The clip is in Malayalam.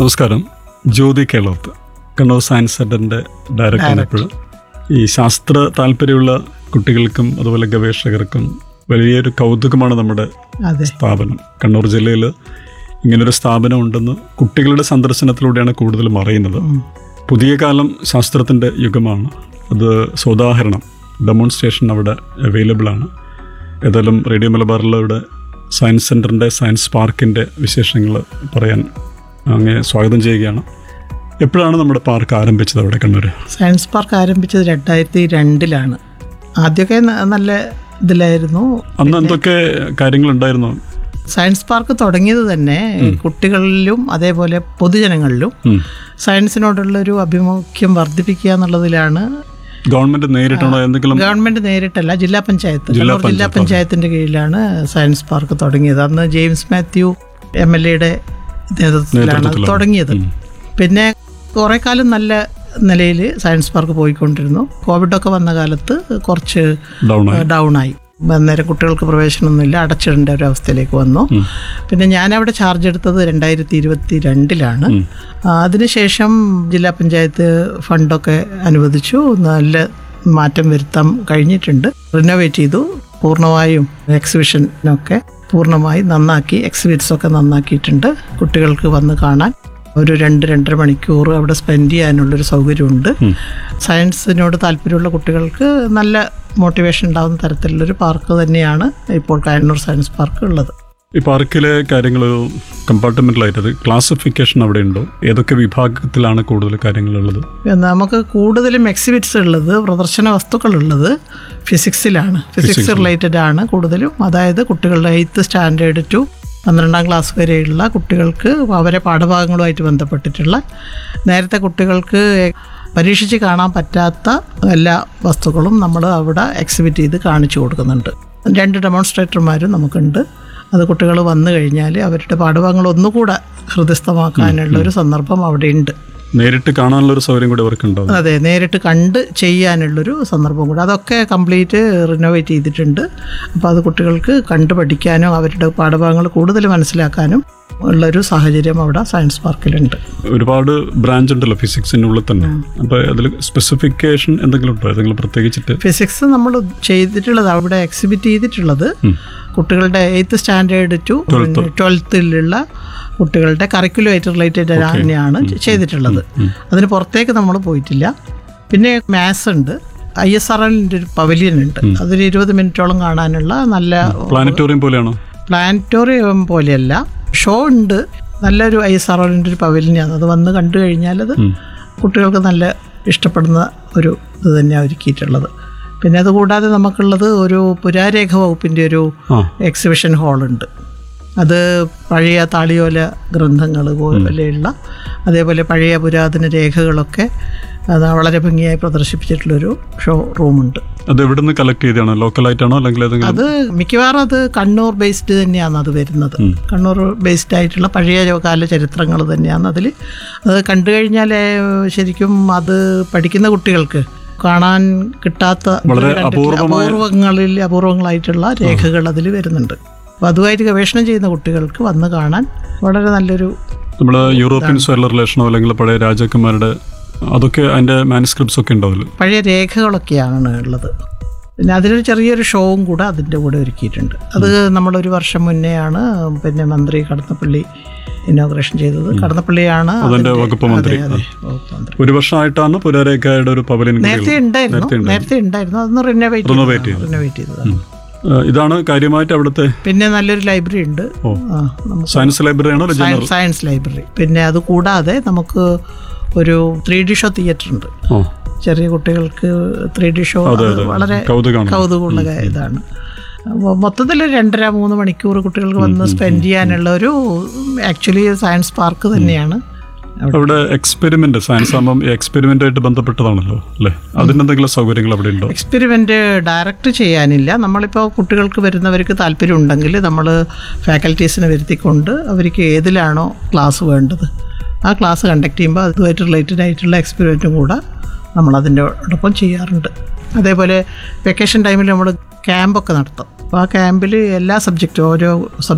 നമസ്കാരം ജ്യോതി കേളോത്ത് കണ്ണൂർ സയൻസ് സെന്ററിന്റെ ഡയറക്ടറാണ് എപ്പോഴും ഈ ശാസ്ത്ര താല്പര്യമുള്ള കുട്ടികൾക്കും അതുപോലെ ഗവേഷകർക്കും വലിയൊരു കൗതുകമാണ് നമ്മുടെ അതെ സ്ഥാപനം കണ്ണൂർ ജില്ലയിൽ ഇങ്ങനൊരു സ്ഥാപനം ഉണ്ടെന്ന് കുട്ടികളുടെ സന്ദർശനത്തിലൂടെയാണ് കൂടുതലും അറിയുന്നത് പുതിയ കാലം ശാസ്ത്രത്തിൻ്റെ യുഗമാണ് അത് സോദാഹരണം ഡെമോൺസ്ട്രേഷൻ അവിടെ അവൈലബിൾ ആണ് ഏതായാലും റേഡിയോ മലബാറിലെ ഇവിടെ സയൻസ് സെൻറ്ററിൻ്റെ സയൻസ് പാർക്കിൻ്റെ വിശേഷങ്ങൾ പറയാൻ അങ്ങേ സ്വാഗതം ചെയ്യുകയാണ് എപ്പോഴാണ് നമ്മുടെ പാർക്ക് ആരംഭിച്ചത് അവിടെ കണ്ണൂർ സയൻസ് പാർക്ക് ആരംഭിച്ചത് രണ്ടായിരത്തി രണ്ടിലാണ് ആദ്യമൊക്കെ ന- നല്ല ഇതിലായിരുന്നു അന്ന് എന്തൊക്കെ കാര്യങ്ങളുണ്ടായിരുന്നു സയൻസ് പാർക്ക് തുടങ്ങിയത് തന്നെ കുട്ടികളിലും അതേപോലെ പൊതുജനങ്ങളിലും ഉം. സയൻസിനോടുള്ളൊരു അഭിമുഖ്യം വർദ്ധിപ്പിക്കുക എന്നുള്ളതിലാണ് ഗവൺമെൻറ് നേരിട്ടാണോ എന്തെങ്കിലും ഗവൺമെന്റ് നേരിട്ടല്ല ജില്ലാ പഞ്ചായത്ത് ജില്ലാ കണ്ണൂർ ജില്ലാ പഞ്ചായത്തിന്റെ കീഴിലാണ് സയൻസ് പാർക്ക് തുടങ്ങിയത് അന്ന് ജെയിംസ് മാത്യു എം എൽ എയുടെ നേതൃത്വത്തിലാണ് അത് തുടങ്ങിയത് പിന്നെ കുറെ കാലം നല്ല നിലയിൽ സയൻസ് പാർക്ക് പോയിക്കൊണ്ടിരുന്നു കോവിഡൊക്കെ വന്ന കാലത്ത് കുറച്ച് ഡൗൺ ആയി ഡൗൺ ആയി അന്നേരം കുട്ടികൾക്ക് പ്രവേശനമൊന്നുമില്ല അടച്ചിടേണ്ട ഒരു അവസ്ഥയിലേക്ക് വന്നു പിന്നെ ഞാൻ അവിടെ ചാർജ് എടുത്തത് രണ്ടായിരത്തി ഇരുപത്തി രണ്ടിലാണ് അതിനുശേഷം ജില്ലാ പഞ്ചായത്ത് ഫണ്ടൊക്കെ അനുവദിച്ചു നല്ല മാറ്റം വരുത്താൻ കഴിഞ്ഞിട്ടുണ്ട് റിനോവേറ്റ് ചെയ്തു പൂർണ്ണമായും എക്സിബിഷനൊക്കെ പൂർണ്ണമായി നന്നാക്കി എക്സിബിറ്റ്സ് ഒക്കെ നന്നാക്കിയിട്ടുണ്ട് കുട്ടികൾക്ക് വന്ന് കാണാൻ ഒരു രണ്ട് രണ്ടര മണിക്കൂർ അവിടെ സ്പെൻഡ് ചെയ്യാനുള്ളൊരു സൗകര്യമുണ്ട് സയൻസിനോട് താല്പര്യമുള്ള കുട്ടികൾക്ക് നല്ല മോട്ടിവേഷൻ ഉണ്ടാകുന്ന തരത്തിലുള്ളൊരു പാർക്ക് തന്നെയാണ് ഇപ്പോൾ കയന്നൂർ സയൻസ് പാർക്ക് ഉള്ളത് ഈ പാർക്കിലെ കാര്യങ്ങൾ കമ്പാർട്ട്മെന്റലായിട്ട് അത് ക്ലാസിഫിക്കേഷൻ അവിടെ ഉണ്ടോ ഏതൊക്കെ വിഭാഗത്തിലാണ് കൂടുതൽ കാര്യങ്ങളുള്ളത് നമുക്ക് കൂടുതലും എക്സിബിറ്റ്സ് ഉള്ളത് പ്രദർശന വസ്തുക്കളുള്ളത് ഫിസിക്സിലാണ് ഫിസിക്സ് റിലേറ്റഡ് ആണ് കൂടുതലും അതായത് കുട്ടികളുടെ എയ്ത്ത് സ്റ്റാൻഡേർഡ് ടു പന്ത്രണ്ടാം ക്ലാസ് വരെയുള്ള കുട്ടികൾക്ക് അവരെ പാഠഭാഗങ്ങളുമായിട്ട് ബന്ധപ്പെട്ടിട്ടുള്ള നേരത്തെ കുട്ടികൾക്ക് പരീക്ഷിച്ച് കാണാൻ പറ്റാത്ത എല്ലാ വസ്തുക്കളും നമ്മൾ അവിടെ എക്സിബിറ്റ് ചെയ്ത് കാണിച്ചു കൊടുക്കുന്നുണ്ട് രണ്ട് ഡെമോൺസ്ട്രേറ്റർമാരും നമുക്കുണ്ട് അത് കുട്ടികൾ വന്നു കഴിഞ്ഞാൽ അവരുടെ പാഠഭാഗങ്ങൾ ഒന്നുകൂടെ ഹൃദയസ്ഥമാക്കാനുള്ള ഒരു സന്ദർഭം അവിടെ ഉണ്ട് നേരിട്ട് കാണാനുള്ള ഒരു സൗകര്യം കൂടി അവർക്ക് ഉണ്ടാവും അതെ നേരിട്ട് കണ്ട് ചെയ്യാനുള്ളൊരു സന്ദർഭം കൂടെ അതൊക്കെ കംപ്ലീറ്റ് റിനോവേറ്റ് ചെയ്തിട്ടുണ്ട് അപ്പോൾ അത് കുട്ടികൾക്ക് കണ്ടു പഠിക്കാനും അവരുടെ പാഠഭാഗങ്ങൾ കൂടുതൽ മനസ്സിലാക്കാനും ഉള്ളൊരു സാഹചര്യം അവിടെ സയൻസ് പാർക്കിലുണ്ട് ഒരുപാട് ബ്രാഞ്ച് ഉണ്ടല്ലോ ഫിസിക്സിനുള്ളിൽ തന്നെ അപ്പൊ അതിൽ സ്പെസിഫിക്കേഷൻ എന്തെങ്കിലും ഉണ്ടോ ഏതെങ്കിലും പ്രത്യേകിച്ചിട്ട് ഫിസിക്സ് നമ്മൾ ചെയ്തിട്ടുള്ളത് അവിടെ എക്സിബിറ്റ് ചെയ്തിട്ടുള്ളത് കുട്ടികളുടെ എയ്ത്ത് സ്റ്റാൻഡേർഡ് ടു ട്വൽത്തിലുള്ള കുട്ടികളുടെ കറിക്കുലമായിട്ട് റിലേറ്റഡ് തന്നെയാണ് ചെയ്തിട്ടുള്ളത് അതിന് പുറത്തേക്ക് നമ്മൾ പോയിട്ടില്ല പിന്നെ മാത്സ് ഉണ്ട് ഐ എസ് ആർ എല്ലിൻ്റെ ഒരു പവലിയൻ ഉണ്ട് അതൊരു ഇരുപത് മിനിറ്റോളം കാണാനുള്ള നല്ല പ്ലാനറ്റോറിയം പോലെയാണോ പ്ലാനറ്റോറിയം പോലെയല്ല ഷോ ഉണ്ട് നല്ലൊരു ഐ എസ് ആർ ഒലിൻ്റെ ഒരു പവലിയനാണ് അത് വന്ന് കണ്ടു കഴിഞ്ഞാൽ അത് കുട്ടികൾക്ക് നല്ല ഇഷ്ടപ്പെടുന്ന ഒരു ഇത് തന്നെയാണ് ഒരുക്കിയിട്ടുള്ളത് പിന്നെ അതുകൂടാതെ നമുക്കുള്ളത് ഒരു പുരാരേഖ വകുപ്പിൻ്റെ ഒരു ആ എക്സിബിഷൻ ഹാളുണ്ട് അത് പഴയ താളിയോല ഗ്രന്ഥങ്ങൾ പോലെയുള്ള അതേപോലെ പഴയ പുരാതന രേഖകളൊക്കെ അത് വളരെ ഭംഗിയായി പ്രദർശിപ്പിച്ചിട്ടുള്ളൊരു ഷോ റൂമുണ്ട് അത് എവിടെ നിന്ന് കളക്ട് ചെയ്തതാണോ ലോക്കലായിട്ടാണോ അല്ലെങ്കിൽ ഏതെങ്കിലും അത് മിക്കവാറും അത് കണ്ണൂർ ബേസ്ഡ് തന്നെയാണ് അത് വരുന്നത് കണ്ണൂർ ബേസ്ഡ് ആയിട്ടുള്ള പഴയ കാല ചരിത്രങ്ങൾ തന്നെയാണ് അതിൽ അത് കണ്ടു കഴിഞ്ഞാൽ ശരിക്കും അത് പഠിക്കുന്ന കുട്ടികൾക്ക് കാണാൻ കിട്ടാത്ത വളരെ കണ്ടിട്ടില്ല. അപൂർവമായ- അപൂർവങ്ങളിൽ അപൂർവങ്ങളായിട്ടുള്ള രേഖകൾ അതിൽ വരുന്നുണ്ട് അപ്പോൾ അതുമായിട്ട് ഗവേഷണം ചെയ്യുന്ന കുട്ടികൾക്ക് വന്ന് കാണാൻ വളരെ നല്ലൊരു നമ്മൾ യൂറോപ്യൻ സ്വയർ റിലേഷനോ അല്ലെങ്കിൽ പഴയ രാജാക്കന്മാരുടെ അതൊക്കെ അതിന്റെ മാനുസ്ക്രിപ്റ്റ്സ് ഒക്കെ ഉണ്ടാവും അതിൽ പഴയ രേഖകളൊക്കെയാണ് ഉള്ളത് പിന്നെ അതിലൊരു ചെറിയൊരു ഷോവും കൂടെ അതിൻ്റെ കൂടെ ഒരുക്കിയിട്ടുണ്ട് അത് നമ്മളൊരു വർഷം മുന്നെയാണ് പിന്നെ മന്ത്രി കടന്നപ്പള്ളി ഇനോഗ്രേഷൻ ചെയ്തത് കടന്നപ്പള്ളിയാണ് അതിന്റെ അതിൻ്റെ- വകുപ്പ് മന്ത്രി അതെ, അതെ, വകുപ്പ് മന്ത്രി ഒരു വർഷമായിട്ടാണ് പുരാരേഖയുടെ ഒരു പവലിൻ നേരത്തെ ഉണ്ടായിരുന്നു നേരത്തെ ഉണ്ടായിരുന്നു അതൊന്ന് റിനോവേറ്റ് Renovate ചെയ്തു. റിനോവേറ്റ് ചെയ്തതാണ് ഇതാണ് കാര്യമായിട്ട് അവിടുത്തെ പിന്നെ നല്ലൊരു ലൈബ്രറി ഉണ്ട് ആ, നമുക്ക് സയൻസ് ലൈബ്രറി ആണോ ജനറൽ സയൻസ് സയൻസ് ലൈബ്രറി പിന്നെ അത് കൂടാതെ നമുക്ക് ഒരു ത്രീ ഡി ഷോ തിയേറ്റർ ഉണ്ട് ഓ ചെറിയ കുട്ടികൾക്ക് ത്രീ ഡി ഷോ അത് വളരെ കൗതുകമാണ് കൗതുകമുള്ള കാ- ഇതാണ് അപ്പോൾ മൊത്തത്തിൽ രണ്ടര മൂന്ന് മണിക്കൂർ കുട്ടികൾക്ക് വന്ന് സ്പെൻഡ് ചെയ്യാനുള്ള ഒരു ആക്ച്വലി സയൻസ് പാർക്ക് തന്നെയാണ് അവിടെ. അവിടെ എക്സ്പെരിമെന്റ് സയൻസ് ആകുമ്പം എക്സ്പെരിമെന്റ് ആയിട്ട് ബന്ധപ്പെട്ടതാണല്ലോ അല്ലേ അതിനെന്തെങ്കിലും സൗകര്യങ്ങൾ അവിടെ ഉണ്ടോ എക്സ്പെരിമെൻ്റ് ഡയറക്റ്റ് ചെയ്യാനില്ല നമ്മളിപ്പോൾ കുട്ടികൾക്ക് വരുന്നവർക്ക് താല്പര്യം ഉണ്ടെങ്കിൽ നമ്മൾ ഫാക്കൽറ്റീസിനെ വരുത്തിക്കൊണ്ട് അവർക്ക് ഏതിലാണോ ക്ലാസ് വേണ്ടത് ആ ക്ലാസ് കണ്ടക്ട് ചെയ്യുമ്പോൾ അതുമായിട്ട് റിലേറ്റഡ് ആയിട്ടുള്ള എക്സ്പെരിമെൻറ്റും കൂടെ നമ്മൾ അതിൻ്റെ ഒപ്പം ചെയ്യാറുണ്ട് അതേപോലെ വെക്കേഷൻ ടൈമിൽ നമ്മൾ ക്യാമ്പൊക്കെ നടത്തും അപ്പോൾ ആ ക്യാമ്പിൽ എല്ലാ സബ്ജക്റ്റും ഓരോ സബ്